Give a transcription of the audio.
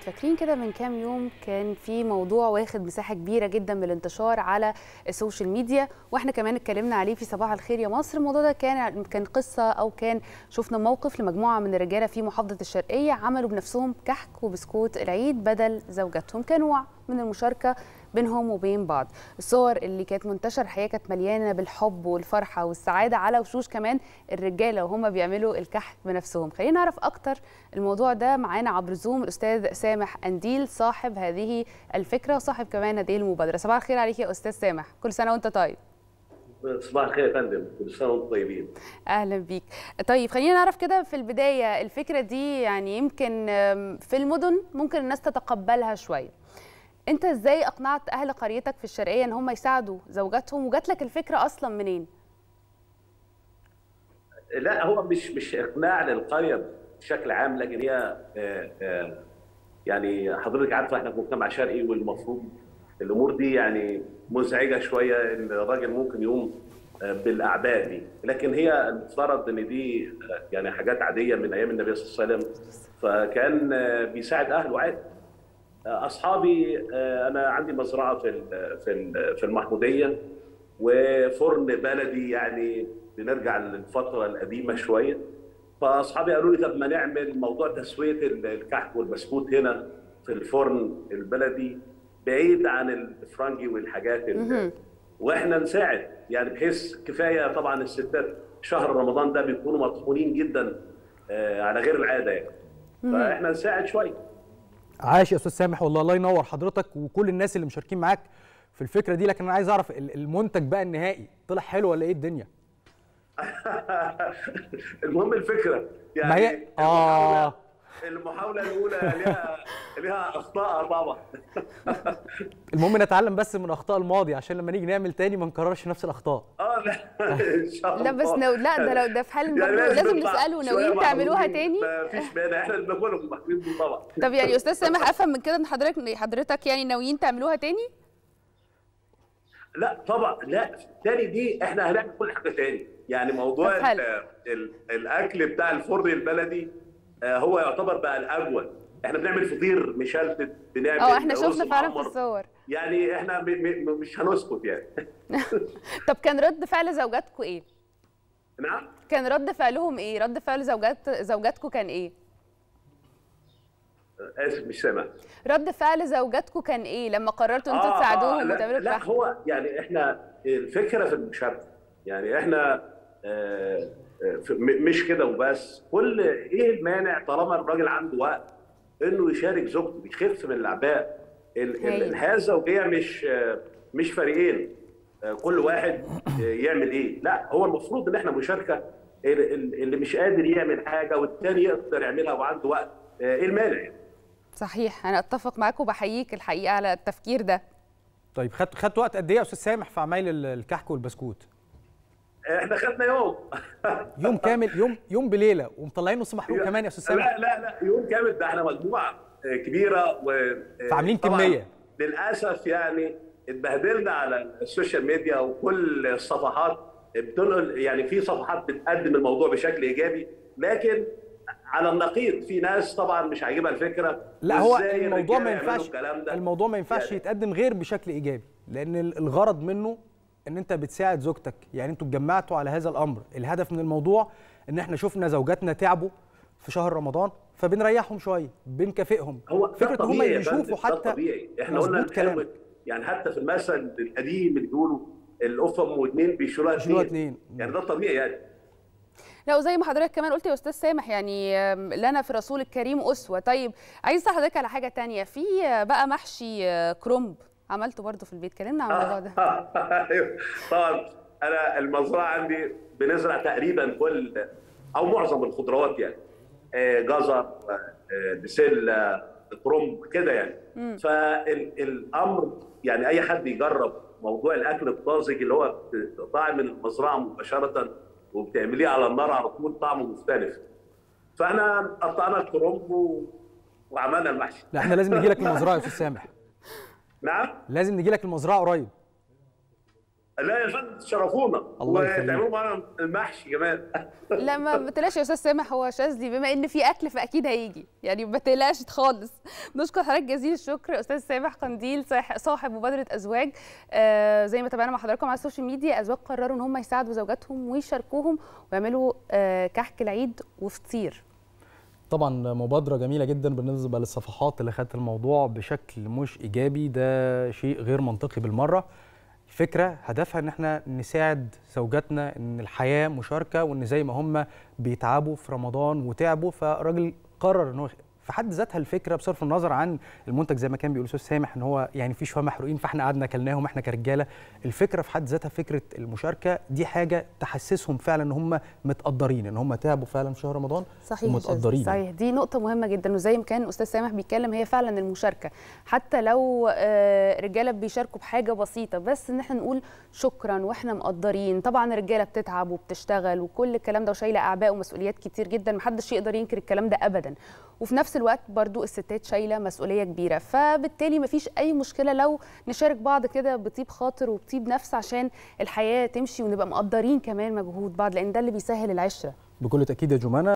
فاكرين كده من كام يوم كان في موضوع واخد مساحه كبيره جدا من الانتشار على السوشيال ميديا واحنا كمان اتكلمنا عليه في صباح الخير يا مصر الموضوع ده كان كان قصه او كان شفنا موقف لمجموعه من الرجاله في محافظه الشرقيه عملوا بنفسهم كحك وبسكوت العيد بدل زوجاتهم كنوع من المشاركه بينهم وبين بعض الصور اللي كانت منتشره الحقيقه كانت مليانه بالحب والفرحه والسعاده على وشوش كمان الرجاله وهم بيعملوا الكحك بنفسهم خلينا نعرف اكتر الموضوع ده معانا عبر زوم الاستاذ سامح انديل صاحب هذه الفكره وصاحب كمان هذه المبادره صباح الخير عليك يا استاذ سامح كل سنه وانت طيب صباح الخير يا فندم كل سنه وانتم طيبين اهلا بيك طيب خلينا نعرف كده في البدايه الفكره دي يعني يمكن في المدن ممكن الناس تتقبلها شويه انت ازاي اقنعت اهل قريتك في الشرقيه ان هم يساعدوا زوجاتهم وجات لك الفكره اصلا منين لا هو مش مش اقناع للقريه بشكل عام لكن هي آآ آآ يعني حضرتك عارفه احنا في مجتمع شرقي والمفروض الامور دي يعني مزعجه شويه ان الراجل ممكن يقوم بالاعباء دي لكن هي المفترض ان دي يعني حاجات عاديه من ايام النبي صلى الله عليه وسلم فكان بيساعد اهله عادي اصحابي انا عندي مزرعه في في في المحموديه وفرن بلدي يعني بنرجع للفتره القديمه شويه فاصحابي قالوا لي طب ما نعمل موضوع تسويه الكحك والبسكوت هنا في الفرن البلدي بعيد عن الفرنجي والحاجات اللي واحنا نساعد يعني بحيث كفايه طبعا الستات شهر رمضان ده بيكونوا مطحونين جدا على غير العاده يعني فاحنا نساعد شويه عاش يا استاذ سامح والله الله ينور حضرتك وكل الناس اللي مشاركين معاك في الفكره دي لكن انا عايز اعرف المنتج بقى النهائي طلع حلو ولا ايه الدنيا المهم الفكره يعني ما هي اه المحاوله الاولى ليها ليها اخطاء طبعا المهم نتعلم بس من اخطاء الماضي عشان لما نيجي نعمل تاني ما نكررش نفس الاخطاء اه لا ان شاء الله لا بس نو... لا ده لو ده في حال برضه يعني لازم نساله ناويين تعملوها تاني ما فيش مانع احنا اللي بنقول محبين طبعا طب يعني استاذ سامح افهم من كده ان حضرتك حضرتك يعني ناويين تعملوها تاني لا طبعا لا تاني دي احنا هنعمل كل حاجه تاني يعني موضوع ال ال الاكل بتاع الفرن البلدي هو يعتبر بقى الاجود احنا بنعمل فطير مشلتت بنعمل اه احنا شفنا فعلا في الصور يعني احنا م م مش هنسكت يعني طب كان رد فعل زوجاتكم ايه نعم كان رد فعلهم ايه رد فعل زوجات زوجاتكم كان ايه اسف مش سامع رد فعل زوجاتكم كان ايه لما قررتوا انتوا آه تساعدوهم آه لا وتعملوا لا الكحك هو يعني احنا الفكره في المشاركه يعني احنا آه مش كده وبس كل ايه المانع طالما الراجل عنده وقت انه يشارك زوجته بيخف من الاعباء الحياه الزوجيه مش مش فريقين كل واحد يعمل ايه لا هو المفروض ان احنا مشاركه اللي مش قادر يعمل حاجه والتاني يقدر يعملها وعنده وقت ايه المانع صحيح انا اتفق معاك وبحييك الحقيقه على التفكير ده طيب خدت خدت وقت قد ايه يا استاذ سامح في عمايل الكحك والبسكوت احنا خدنا يوم يوم كامل يوم يوم بليله ومطلعين نص محروق كمان يا استاذ سامح لا لا لا يوم كامل ده احنا مجموعه كبيره و فعاملين كميه للاسف يعني اتبهدلنا على السوشيال ميديا وكل الصفحات بتنقل يعني في صفحات بتقدم الموضوع بشكل ايجابي لكن على النقيض في ناس طبعا مش عاجبها الفكره لا هو الموضوع ما ينفعش الموضوع ما ينفعش يعني يتقدم غير بشكل ايجابي لان الغرض منه ان انت بتساعد زوجتك يعني انتوا اتجمعتوا على هذا الامر الهدف من الموضوع ان احنا شفنا زوجاتنا تعبوا في شهر رمضان فبنريحهم شويه بنكافئهم هو فكره هم يشوفوا حتى طبيعي احنا قلنا كلام يعني حتى في المثل القديم اللي بيقولوا القفه ام واثنين بيشيلوها اثنين يعني ده طبيعي يعني لا وزي ما حضرتك كمان قلت يا استاذ سامح يعني لنا في رسول الكريم اسوه طيب عايز اسال حضرتك على حاجه تانية في بقى محشي كرنب عملته برضه في البيت كلمنا عن الموضوع ده طبعا انا المزرعه عندي بنزرع تقريبا كل او معظم الخضروات يعني جزر بسله كرنب كده يعني فالامر يعني اي حد يجرب موضوع الاكل الطازج اللي هو بتقطعي من المزرعه مباشره وبتعمليه على النار على طول طعمه مختلف فاحنا قطعنا الكرنب و... وعملنا المحشي لا احنا لازم نجي لك المزرعه يا استاذ سامح نعم لازم نجي لك المزرعه قريب لا يا فندم تشرفونا وتعملوا معانا المحشي كمان لا ما تقلقش يا استاذ سامح هو شاذلي بما ان في اكل فاكيد هيجي يعني ما تقلقش خالص نشكر حضرتك جزيل الشكر استاذ سامح قنديل صاحب مبادره ازواج آه زي ما تابعنا مع حضراتكم على السوشيال ميديا ازواج قرروا ان هم يساعدوا زوجاتهم ويشاركوهم ويعملوا آه كحك العيد وفطير طبعا مبادره جميله جدا بالنسبه للصفحات اللي خدت الموضوع بشكل مش ايجابي ده شيء غير منطقي بالمره الفكره هدفها ان احنا نساعد زوجاتنا ان الحياه مشاركه وان زي ما هم بيتعبوا في رمضان وتعبوا فالراجل قرر ان هو في حد ذاتها الفكره بصرف النظر عن المنتج زي ما كان بيقول استاذ سامح ان هو يعني في شويه محروقين فاحنا قعدنا اكلناهم احنا كرجاله الفكره في حد ذاتها فكره المشاركه دي حاجه تحسسهم فعلا ان هم متقدرين ان هم تعبوا فعلا في شهر رمضان صحيح ومتقدرين صحيح دي نقطه مهمه جدا وزي ما كان استاذ سامح بيتكلم هي فعلا المشاركه حتى لو رجاله بيشاركوا بحاجه بسيطه بس ان احنا نقول شكرا واحنا مقدرين طبعا الرجاله بتتعب وبتشتغل وكل الكلام ده وشايله اعباء ومسؤوليات كتير جدا محدش يقدر ينكر الكلام ده ابدا وفي نفس الوقت برضو الستات شايله مسؤوليه كبيره فبالتالي مفيش اي مشكله لو نشارك بعض كده بطيب خاطر وبطيب نفس عشان الحياه تمشي ونبقى مقدرين كمان مجهود بعض لان ده اللي بيسهل العشره بكل تاكيد يا جمانه